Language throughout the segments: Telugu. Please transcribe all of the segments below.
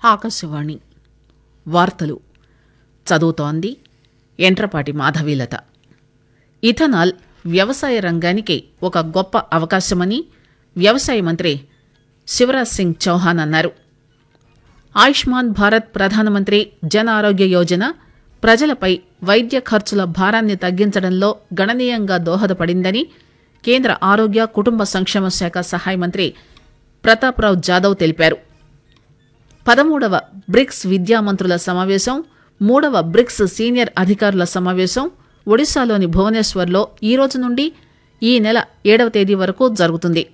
ఆకాశవాణి వార్తలు చదువుతోంది ఎంట్రపాటి మాధవీలత ఇథనాల్ వ్యవసాయ రంగానికి ఒక గొప్ప అవకాశమని వ్యవసాయ మంత్రి శివరాజ్ సింగ్ చౌహాన్ అన్నారు ఆయుష్మాన్ భారత్ ప్రధానమంత్రి జన్ ఆరోగ్య యోజన ప్రజలపై వైద్య ఖర్చుల భారాన్ని తగ్గించడంలో గణనీయంగా దోహదపడిందని కేంద్ర ఆరోగ్య కుటుంబ సంక్షేమ శాఖ సహాయ మంత్రి ప్రతాప్రావ్ జాదవ్ తెలిపారు పదమూడవ బ్రిక్స్ విద్యామంత్రుల సమావేశం మూడవ బ్రిక్స్ సీనియర్ అధికారుల సమావేశం ఒడిశాలోని భువనేశ్వర్లో ఈ రోజు నుండి ఈ నెల ఏడవ తేదీ వరకు జరుగుతుంది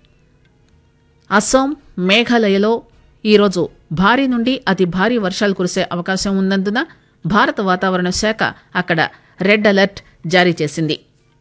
అస్సాం మేఘాలయలో ఈరోజు భారీ నుండి అతి భారీ వర్షాలు కురిసే అవకాశం ఉన్నందున భారత వాతావరణ శాఖ అక్కడ రెడ్ అలర్ట్ జారీ చేసింది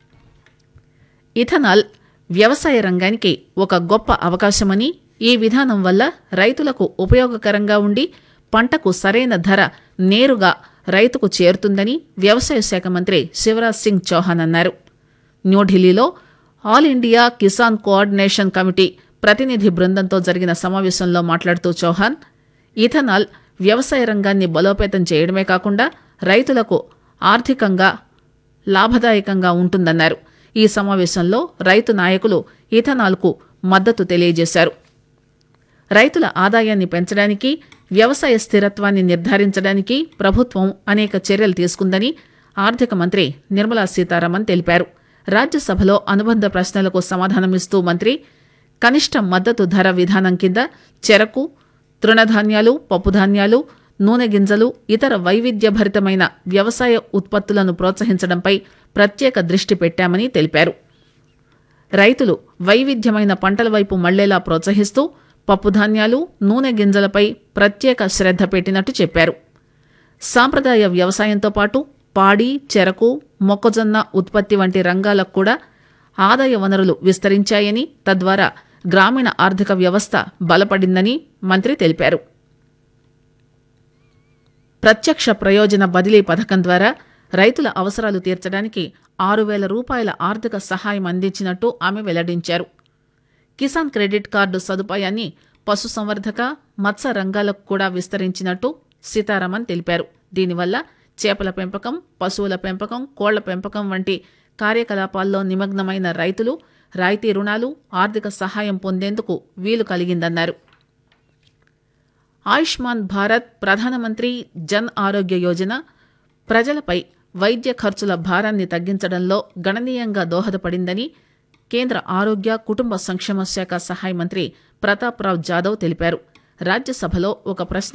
ఇథనాల్ వ్యవసాయ రంగానికి ఒక గొప్ప అవకాశమని ఈ విధానం వల్ల రైతులకు ఉపయోగకరంగా ఉండి పంటకు సరైన ధర నేరుగా రైతుకు చేరుతుందని వ్యవసాయ శాఖ మంత్రి శివరాజ్ సింగ్ చౌహాన్ అన్నారు న్యూఢిల్లీలో all India Kisan coordination committee ప్రతినిధి బృందంతో జరిగిన సమావేశంలో మాట్లాడుతూ చౌహాన్ ఇథనాల్ వ్యవసాయ రంగాన్ని బలోపేతం చేయడమే కాకుండా రైతులకు ఆర్థికంగా లాభదాయకంగా ఉంటుందన్నారు ఈ సమావేశంలో రైతు నాయకులు ఇథనాల్కు మద్దతు తెలియజేశారు రైతుల ఆదాయాన్ని పెంచడానికి వ్యవసాయ స్థిరత్వాన్ని నిర్ధారించడానికి ప్రభుత్వం అనేక చర్యలు తీసుకుందని ఆర్థిక మంత్రి నిర్మలా సీతారామన్ తెలిపారు రాజ్యసభలో అనుబంధ ప్రశ్నలకు సమాధానమిస్తూ మంత్రి కనిష్ట మద్దతు ధర విధానం కింద చెరకు తృణధాన్యాలు పప్పుధాన్యాలు నూనె గింజలు ఇతర వైవిధ్యభరితమైన వ్యవసాయ ఉత్పత్తులను ప్రోత్సహించడంపై ప్రత్యేక దృష్టి పెట్టామని తెలిపారు రైతులు వైవిధ్యమైన పంటల వైపు మళ్లేలా ప్రోత్సహిస్తూ పప్పుధాన్యాలు నూనె గింజలపై ప్రత్యేక శ్రద్ధ పెట్టినట్టు చెప్పారు సాంప్రదాయ వ్యవసాయంతో పాటు పాడి చెరకు మొక్కజొన్న ఉత్పత్తి వంటి రంగాలకు కూడా ఆదాయ వనరులు విస్తరించాయని తద్వారా గ్రామీణ ఆర్థిక వ్యవస్థ బలపడిందని మంత్రి తెలిపారు ప్రత్యక్ష ప్రయోజన బదిలీ పథకం ద్వారా రైతుల అవసరాలు తీర్చడానికి ఆరు వేల రూపాయల ఆర్థిక సహాయం అందించినట్టు ఆమె వెల్లడించారు కిసాన్ క్రెడిట్ కార్డు సదుపాయాన్ని పశుసంవర్ధక మత్స్య రంగాలకు కూడా విస్తరించినట్టు సీతారామన్ తెలిపారు దీనివల్ల చేపల పెంపకం పశువుల పెంపకం కోళ్ల పెంపకం వంటి కార్యకలాపాల్లో నిమగ్నమైన రైతులు రాయితీ రుణాలు ఆర్థిక సహాయం పొందేందుకు వీలు కలిగిందన్నారు ఆయుష్మాన్ భారత్ ప్రధానమంత్రి జన్ ఆరోగ్య యోజన ప్రజలపై వైద్య ఖర్చుల భారాన్ని తగ్గించడంలో గణనీయంగా దోహదపడిందని కేంద్ర ఆరోగ్య కుటుంబ సంక్షేమ శాఖ సహాయ మంత్రి ప్రతాప్రావ్ జాదవ్ తెలిపారు రాజ్యసభలో ఒక ప్రశ్న